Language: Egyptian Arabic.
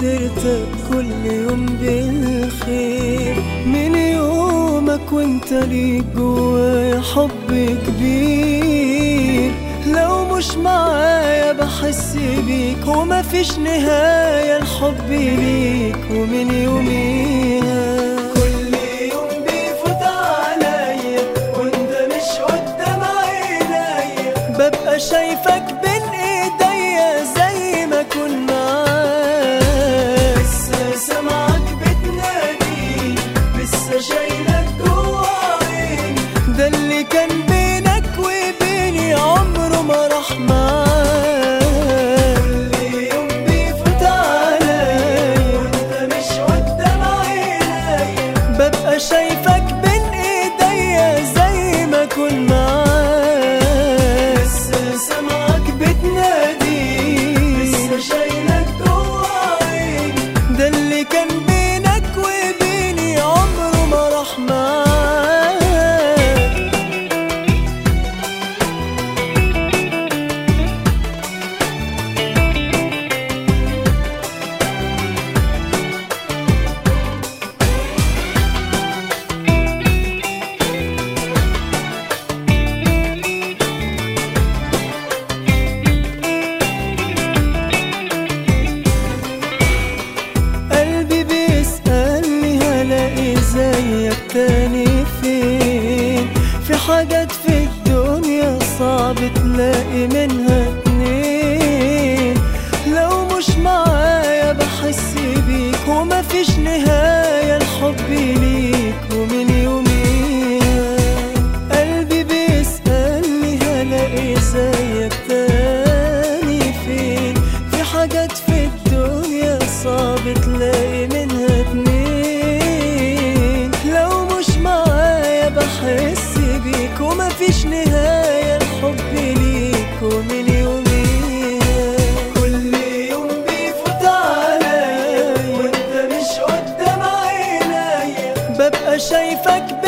سيرتك كل يوم بالخير من يومك وانت ليك جوايا حب كبير لو مش معايا بحس بيك ومفيش نهاية الحب ليك ومن يوميها كل يوم بيفوت عليا وانت مش قدام عينيا ببقى شايفك بين ايديا زي ما كنت معاك لسه سامعك بتنادي لسه شايلك جوا عيني ده اللي كان بينك وبيني عمره ما راح معاك كل يوم بيفوت عليا وانت مش قدام عينيا ببقى شايفك بين ايديا زي ما كنت معاك لسه سامعك بتنادي لسه شايلك جوا عيني ده اللي كان بينك وبيني عمره ما راح معاك قلبي بيسألني هلاقي زيك تاني فين في حاجات في الدنيا صعب تلاقي منها اتنين لو مش معايا بحس بيك ومفيش نهاية الحب ليك ومن يوميها قلبي بيسألني هلاقي زيك تاني فين في حاجات في الدنيا صعب تلاقي منها اتنين لو مش معايا بحس بيك ومفيش نهاية الحب ليك ومن يوميها كل يوم بيفوت عليا وانت مش قدام عينيا ببقى شايفك